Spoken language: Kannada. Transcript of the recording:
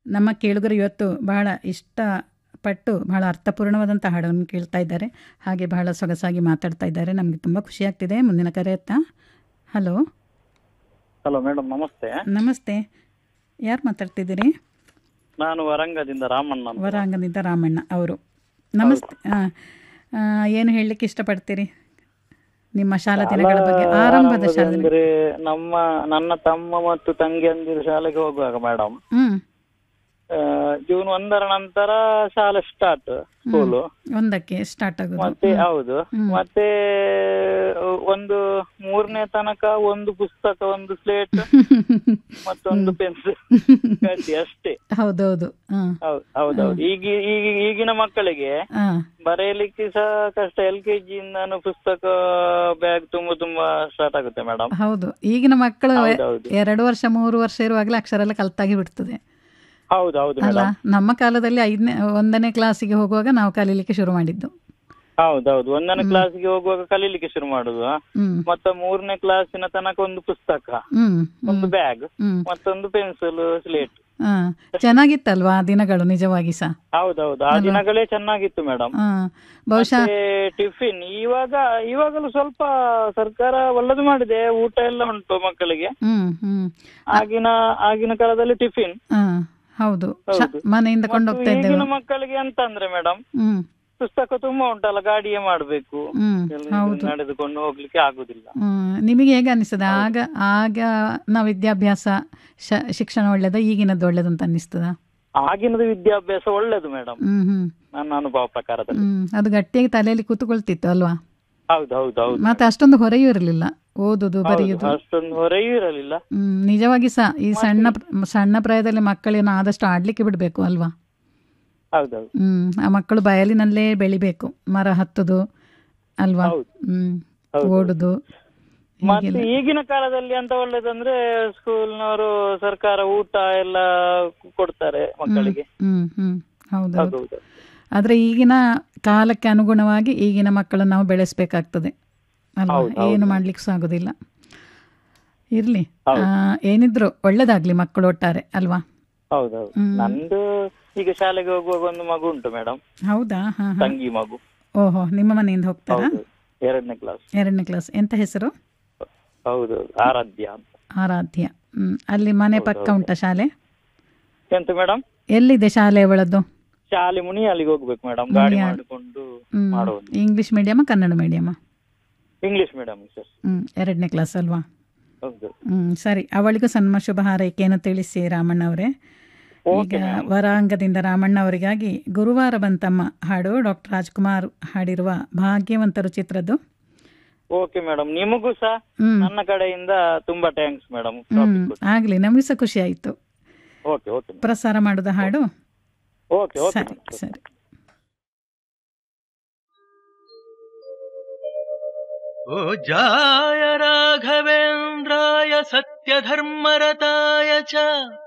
ನಮ್ಮ ಕೇಳುಗರು ಇವತ್ತು ಬಹಳ ಇಷ್ಟಪಟ್ಟು ಬಹಳ ಅರ್ಥಪೂರ್ಣವಾದಂಥ ಹಾಡನ್ನು ಕೇಳ್ತಾ ಇದ್ದಾರೆ ಹಾಗೆ ಬಹಳ ಸೊಗಸಾಗಿ ಮಾತಾಡ್ತಾ ಇದ್ದಾರೆ ನಮಗೆ ತುಂಬ ಖುಷಿ ಆಗ್ತಿದೆ ಮುಂದಿನ ಕರೆ ಎತ್ತಾ ಹಲೋ ಹಲೋ ಮೇಡಮ್ ನಮಸ್ತೆ ನಮಸ್ತೆ ಯಾರು ಮಾತಾಡ್ತಿದ್ದೀರಿ ನಾನು ವರಂಗದಿಂದ ರಾಮಣ್ಣ ಅಂತ. ವರಾಂಗದಿಂದ ರಾಮಣ್ಣ ಅವರು ನಮಸ್ತೆ ಹಾಂ ಏನು ಹೇಳಲಿಕ್ಕೆ ಇಷ್ಟಪಡ್ತೀರಿ ನಿಮ್ಮ ಶಾಲಾ ದಿನಗಳ ಬಗ್ಗೆ ಶಾಲಾ ಆರಂಭದ ಶಾಲಾ ದಿನ ಅಂದ್ರೆ ನಮ್ಮ ನನ್ನ ತಮ್ಮ ಮತ್ತು ತಂಗಿಯಂದಿರು ಶಾಲೆಗೆ ಹೋಗುವಾಗ ಮೇಡಮ್ ಹ್ಞೂ ಜೂನ್ ಒಂದರ ನಂತರ ಶಾಲೆ ಸ್ಟಾರ್ಟ್ ಸ್ಕೂಲು ಒಂದಕ್ಕೆ ಸ್ಟಾರ್ಟ್ ಆಗೋದು ಮತ್ತೆ ಹೌದು ಮತ್ತೆ ಒಂದು ಮೂರನೇ ತನಕ ಒಂದು ಪುಸ್ತಕ ಒಂದು ಸ್ಲೇಟ್ ಮತ್ತೊಂದು ಪೆನ್ಸಿಲ್ ಅಷ್ಟೇ ಹೌದೌದು ಹಾಂ ಹೌದು ಹೌದೌದು ಈಗ ಈಗ ಈಗಿನ ಮಕ್ಕಳಿಗೆ ಹಾಂ ಬರೆಯಲಿಕ್ಕೆ ಸಹ ಕಷ್ಟ ಎಲ್ ಕೆ ಜಿಯಿಂದಾನು ಪುಸ್ತಕ ಬ್ಯಾಗ್ ತುಂಬಾ ತುಂಬಾ ಸ್ಟಾರ್ಟ್ ಆಗುತ್ತೆ ಮೇಡಮ್ ಹೌದು ಈಗಿನ ಮಕ್ಕಳು ಹೌದೌದು. ಎರಡು ವರ್ಷ ಮೂರು ವರ್ಷ ಇರುವಾಗಲೇ ಅಕ್ಷರ ಎಲ್ಲ ಕಲ್ತಾಗಿ ಬಿಡ್ತದೆ ಹೌದು ಹೌದು ಅಲ್ಲ ಮೇಡಮ್ ನಮ್ಮ ಕಾಲದಲ್ಲಿ ಐದನೇ ಒಂದನೇ ಕ್ಲಾಸಿಗೆ ಹೋಗುವಾಗ ನಾವು ಕಲೀಲಿಕ್ಕೆ ಶುರು ಮಾಡಿದ್ದು ಹೌದೌದು ಒಂದನೇ ಕ್ಲಾಸ್ಗೆ ಹೋಗುವಾಗ ಕಲೀಲಿಕ್ಕೆ ಶುರು ಮಾಡುದು ಹ್ಮ್ ಮತ್ತೆ ಮೂರನೇ ಕ್ಲಾಸಿನ ತನಕ ಒಂದು ಪುಸ್ತಕ ಹ್ಮ್ ಒಂದು ಬ್ಯಾಗ್ ಹ್ಮ್ ಮತ್ತೊಂದು ಪೆನ್ಸಿಲ್ ಸ್ಲೇಟ್ ಹಾ ಚೆನ್ನಾಗಿತ್ತಲ್ವಾ ಆ ದಿನಗಳು ನಿಜವಾಗಿ ಸಹ ಹೌದೌದು ಆ ದಿನಗಳೇ ಚೆನ್ನಾಗಿತ್ತು ಮೇಡಮ್ ಹಾ ಬಹುಶಃ ಮತ್ತೆ ಟಿಫಿನ್ ಇವಾಗ ಇವಾಗಲೂ ಸ್ವಲ್ಪ ಸರ್ಕಾರ ಒಳ್ಳೇದು ಮಾಡಿದೆ ಊಟ ಎಲ್ಲ ಉಂಟು ಮಕ್ಕಳಿಗೆ ಹ್ಮ್ ಹ್ಮ್ ಆಗಿನ ಆಗಿನ ಕಾಲದಲ್ಲಿ ಟಿಫಿನ್ ಹಾ ಹೌದು ಶ- ಮನೆಯಿಂದ ಕೊಂಡೋಗ್ತಾ ಇದ್ದೇವೆ ಈಗಿನ ಮಕ್ಕಳಿಗೆ ಎಂತ ಅಂದ್ರೆ ಮೇಡಮ್ ಹ್ಮ್ ಪುಸ್ತಕ ತುಂಬಾ ಉಂಟಲ್ಲ ಗಾಡಿಯೇ ಮಾಡ್ಬೇಕು ಹ್ಮ್ ಎಲ್ಲಿ ಹೌದು ನಡೆದುಕೊಂಡು ಹೋಗ್ಲಿಕ್ಕೆ ಆಗುದಿಲ್ಲ ಹ್ಮ್ ನಿಮಗೆ ಹೇಗೆ ಅನಿಸ್ತದೆ ಆಗ ಆಗಿನ ವಿದ್ಯಾಭ್ಯಾಸ ಶ- ಶಿಕ್ಷಣ ಒಳ್ಳೇದ ಈಗಿನದ್ದು ಒಳ್ಳೇದಂತ ಅನ್ನಿಸ್ತದ ಆಗಿನದು ವಿದ್ಯಾಭ್ಯಾಸ ಒಳ್ಳೇದು ಮೇಡಮ್ ಹ್ಮ್ ಹ್ಮ್ ನನ್ನ ಅನುಭವ ಪ್ರಕಾರದಲ್ಲಿ ಹ್ಮ್ ಅದು ಗಟ್ಟಿಯಾಗಿ ತಲೆಯಲ್ಲಿ ಕೂತುಕೊಳ್ತಿತ್ತು ಅಲ್ವಾ ಹೌದು ಹೌದು ಹೌದು ಮತ್ತೆ ಅಷ್ಟೊಂದು ಹೊರೆಯೂ ಇರಲಿಲ್ಲ ಓದುದು ಬರೆಯುದು ಅಷ್ಟೊಂದು ಹೊರೆಯೂ ಇರಲಿಲ್ಲ ಹ್ಮ್ ನಿಜವಾಗಿ ಸಹ ಈ ಸಣ್ಣ ಪ್ರ- ಸಣ್ಣ ಪ್ರಾಯದಲ್ಲಿ ಮಕ್ಕಳನ್ನು ಆದಷ್ಟು ಆಡ್ಲಿಕ್ಕೆ ಬಿಡಬೇಕು ಅಲ್ವಾ ಹೌದೌದು ಹ್ಮ್ ಆ ಮಕ್ಕಳು ಬಯಲಿನಲ್ಲೇ ಬೆಳಿಬೇಕು ಮರ ಹತ್ತುದು ಅಲ್ವಾ ಹೌದು. ಹ್ಮ್ ಹೌದು. ಓಡುದು ಮತ್ತೆ ಈಗಿನ ಕಾಲದಲ್ಲಿ ಅಂತ ಒಳ್ಳೇದಂದ್ರೆ ಸ್ಕೂಲ್ನವರು ಸರ್ಕಾರ ಊಟ ಎಲ್ಲ ಕೊಡ್ತಾರೆ ಮಕ್ಕಳಿಗೆ ಹ್ಮ್ ಹ್ಮ್ ಹೌದು ಹೌದು ಹೌದು ಆದ್ರೆ ಈಗಿನ ಕಾಲಕ್ಕೆ ಅನುಗುಣವಾಗಿ ಈಗಿನ ಮಕ್ಕಳನ್ನು ನಾವು ಬೆಳೆಸಬೇಕಾಗ್ತದೆ ಅಲ್ವಾ ಹೌದು, ಹೌದು. ಏನು ಮಾಡ್ಲಿಕ್ಕೆ ಸಹ ಆಗೋದಿಲ್ಲ ಇರ್ಲಿ ಆ, ಏನಿದ್ರು ಒಳ್ಳೇದಾಗ್ಲಿ ಮಕ್ಕಳು ಒಟ್ಟಾರೆ ಅಲ್ವಾ ಹೌದೌದು ಹ್ಮ್. ನಂದು ಈಗ ಶಾಲೆಗೆ ಹೋಗುವಾಗ ಒಂದು ಮಗು ಉಂಟು ಮೇಡಮ್ ಹೌದಾ ಹಾ ಹಾ ತಂಗಿ ಮಗು ಓಹೋ ನಿಮ್ಮ ಮನೆಯಿಂದ ಹೋಗ್ತಾರಾ ಹೌದು ಎರಡನೇ ಕ್ಲಾಸ್ ಎರಡನೇ ಕ್ಲಾಸ್ ಎಂತ ಹೆಸರು ಹೌದೌದು ಆರಾಧ್ಯ ಅಂತ ಆರಾಧ್ಯ ಹ್ಮ್ ಅಲ್ಲಿ ಮನೆ ಪಕ್ಕ ಉಂಟಾ ಶಾಲೆ ಎಂತ ಮೇಡಮ್ ಎಲ್ಲಿದೆ ಶಾಲೆ ಅವಳದ್ದು ಶಾಲೆ ಮುನಿಯಾಲಿಗೆ ಹೋಗ್ಬೇಕು ಮೇಡಮ್ ಗಾಡಿ ಮುನಿಯಾಲ್. ಮಾಡಿಕೊಂಡು ಹ್ಮ್ ಮಾಡುವುದು English medium Kannada medium English madam sir ಹ್ಮ್ ಎರಡನೇ ಕ್ಲಾಸ್ ಅಲ್ವಾ ಹೌದು ಹ್ಮ್ ಸರಿ ಅವಳಿಗೂ ಸನ್ಮ ಶುಭ ಹಾರೈಕೆಯನ್ನು ತಿಳಿಸಿ ರಾಮಣ್ಣ ಅವರೇ ಈಗ ವರಾಂಗದಿಂದ ರಾಮಣ್ಣ ಅವರಿಗಾಗಿ ಗುರುವಾರ ಬಂತಮ್ಮ ಹಾಡು ಡಾಕ್ಟರ್ ರಾಜ್ಕುಮಾರ್ ಹಾಡಿರುವ ಭಾಗ್ಯವಂತರು ಚಿತ್ರದ್ದು ಓಕೆ ಮೇಡಮ್ ನಿಮಗೂ ಸಹ ಹ್ಮ್ ನನ್ನ ಕಡೆಯಿಂದ ತುಂಬಾ ಥ್ಯಾಂಕ್ಸ್ ಮೇಡಮ್ ಹ್ಮ್ ಆಗ್ಲಿ ನಮಗೂ ಸಹ ಖುಷಿ ಆಯ್ತು ಓಕೆ ಓಕೆ ಪ್ರಸಾರ ಮಾಡುದ ಹಾಡು ಓಕೆ ಓಕೆ ಸರಿ ಸರಿ ओ जाय राघवेन्द्राय सत्यधर्मरताय च